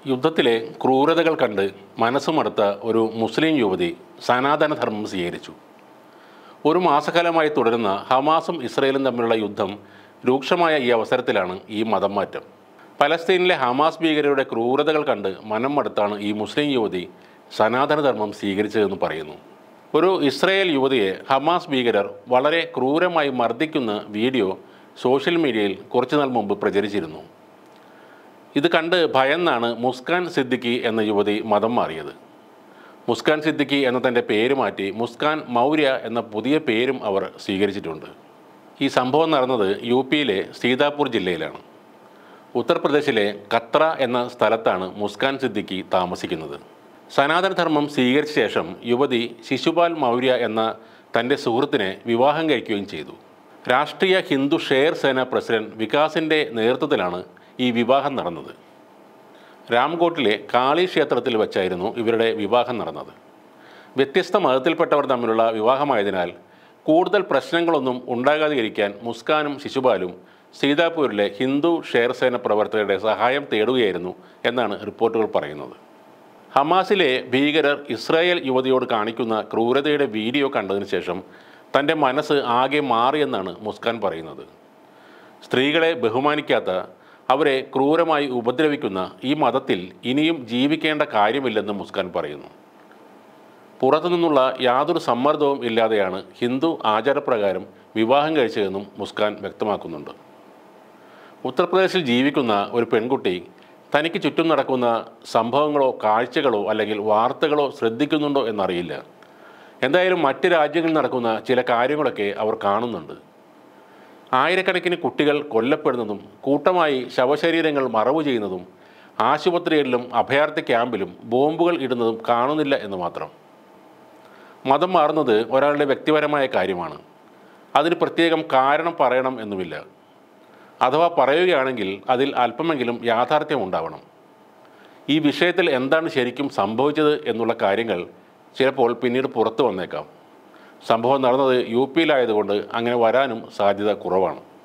യുദ്ധത്തിലെ ക്രൂരതകൾ കണ്ട് മനസ്സുമടുത്ത ഒരു മുസ്ലിം യുവതി സനാതനധർമ്മം സ്വീകരിച്ചു ഒരു മാസക്കാലമായി തുടരുന്ന ഹമാസും ഇസ്രയേലും തമ്മിലുള്ള യുദ്ധം രൂക്ഷമായ ഈ അവസരത്തിലാണ് ഈ മതം മാറ്റം പലസ്തീനിലെ ഹമാസ് ഭീകരരുടെ ക്രൂരതകൾ കണ്ട് മനം മടുത്താണ് ഈ മുസ്ലിം യുവതി സനാതനധർമ്മം സ്വീകരിച്ചതെന്ന് പറയുന്നു ഒരു ഇസ്രയേൽ യുവതിയെ ഹമാസ് ഭീകരർ വളരെ ക്രൂരമായി മർദ്ദിക്കുന്ന വീഡിയോ സോഷ്യൽ മീഡിയയിൽ കുറച്ചുനാൾ മുമ്പ് പ്രചരിച്ചിരുന്നു ഇത് കണ്ട് ഭയന്നാണ് മുസ്കാൻ സിദ്ദിഖി എന്ന യുവതി മതം മാറിയത് മുസ്കാൻ സിദ്ദിഖി എന്ന തൻ്റെ പേര് മാറ്റി മുസ്കാൻ മൗര്യ എന്ന പുതിയ പേരും അവർ സ്വീകരിച്ചിട്ടുണ്ട് ഈ സംഭവം നടന്നത് യു പിയിലെ സീതാപൂർ ജില്ലയിലാണ് ഉത്തർപ്രദേശിലെ കത്ര എന്ന സ്ഥലത്താണ് മുസ്കാൻ സിദ്ദിഖി താമസിക്കുന്നത് സനാതനധർമ്മം സ്വീകരിച്ച ശേഷം യുവതി ശിശുപാൽ മൗര്യ എന്ന തൻ്റെ സുഹൃത്തിനെ വിവാഹം കഴിക്കുകയും ചെയ്തു രാഷ്ട്രീയ ഹിന്ദു ഷെയർ സേന പ്രസിഡന്റ് വികാസിൻ്റെ നേതൃത്വത്തിലാണ് ഈ വിവാഹം നടന്നത് രാംകോട്ടിലെ കാളി ക്ഷേത്രത്തിൽ വെച്ചായിരുന്നു ഇവരുടെ വിവാഹം നടന്നത് വ്യത്യസ്ത മതത്തിൽപ്പെട്ടവർ തമ്മിലുള്ള വിവാഹമായതിനാൽ കൂടുതൽ പ്രശ്നങ്ങളൊന്നും ഉണ്ടാകാതിരിക്കാൻ മുസ്കാനും ശിശുപാലും സീതാപൂരിലെ ഹിന്ദു ഷെയർ സേന പ്രവർത്തകരുടെ സഹായം തേടുകയായിരുന്നു എന്നാണ് റിപ്പോർട്ടുകൾ പറയുന്നത് ഹമാസിലെ ഭീകരർ ഇസ്രായേൽ യുവതിയോട് കാണിക്കുന്ന ക്രൂരതയുടെ വീഡിയോ കണ്ടതിന് ശേഷം തൻ്റെ മനസ്സ് ആകെ മാറിയെന്നാണ് മുസ്കാൻ പറയുന്നത് സ്ത്രീകളെ ബഹുമാനിക്കാത്ത അവരെ ക്രൂരമായി ഉപദ്രവിക്കുന്ന ഈ മതത്തിൽ ഇനിയും ജീവിക്കേണ്ട കാര്യമില്ലെന്ന് മുസ്കാൻ പറയുന്നു പുറത്തുനിന്നുള്ള യാതൊരു സമ്മർദ്ദവും ഇല്ലാതെയാണ് ഹിന്ദു ആചാരപ്രകാരം വിവാഹം കഴിച്ചതെന്നും മുസ്കാൻ വ്യക്തമാക്കുന്നുണ്ട് ഉത്തർപ്രദേശിൽ ജീവിക്കുന്ന ഒരു പെൺകുട്ടി തനിക്ക് ചുറ്റും നടക്കുന്ന സംഭവങ്ങളോ കാഴ്ചകളോ അല്ലെങ്കിൽ വാർത്തകളോ ശ്രദ്ധിക്കുന്നുണ്ടോ എന്നറിയില്ല എന്തായാലും മറ്റ് രാജ്യങ്ങളിൽ നടക്കുന്ന ചില കാര്യങ്ങളൊക്കെ അവർ കാണുന്നുണ്ട് ആയിരക്കണക്കിന് കുട്ടികൾ കൊല്ലപ്പെടുന്നതും കൂട്ടമായി ശവശരീരങ്ങൾ മറവു ചെയ്യുന്നതും ആശുപത്രികളിലും അഭയാർത്ഥി ക്യാമ്പിലും ബോംബുകൾ ഇടുന്നതും കാണുന്നില്ല എന്ന് മാത്രം മതം മാറുന്നത് ഒരാളുടെ വ്യക്തിപരമായ കാര്യമാണ് അതിന് പ്രത്യേകം കാരണം പറയണം എന്നുമില്ല അഥവാ പറയുകയാണെങ്കിൽ അതിൽ അല്പമെങ്കിലും യാഥാർത്ഥ്യം ഉണ്ടാവണം ഈ വിഷയത്തിൽ എന്താണ് ശരിക്കും സംഭവിച്ചത് എന്നുള്ള കാര്യങ്ങൾ ചിലപ്പോൾ പിന്നീട് പുറത്തു വന്നേക്കാം സംഭവം നടന്നത് യു പിയിലായതുകൊണ്ട് അങ്ങനെ വരാനും സാധ്യത കുറവാണ്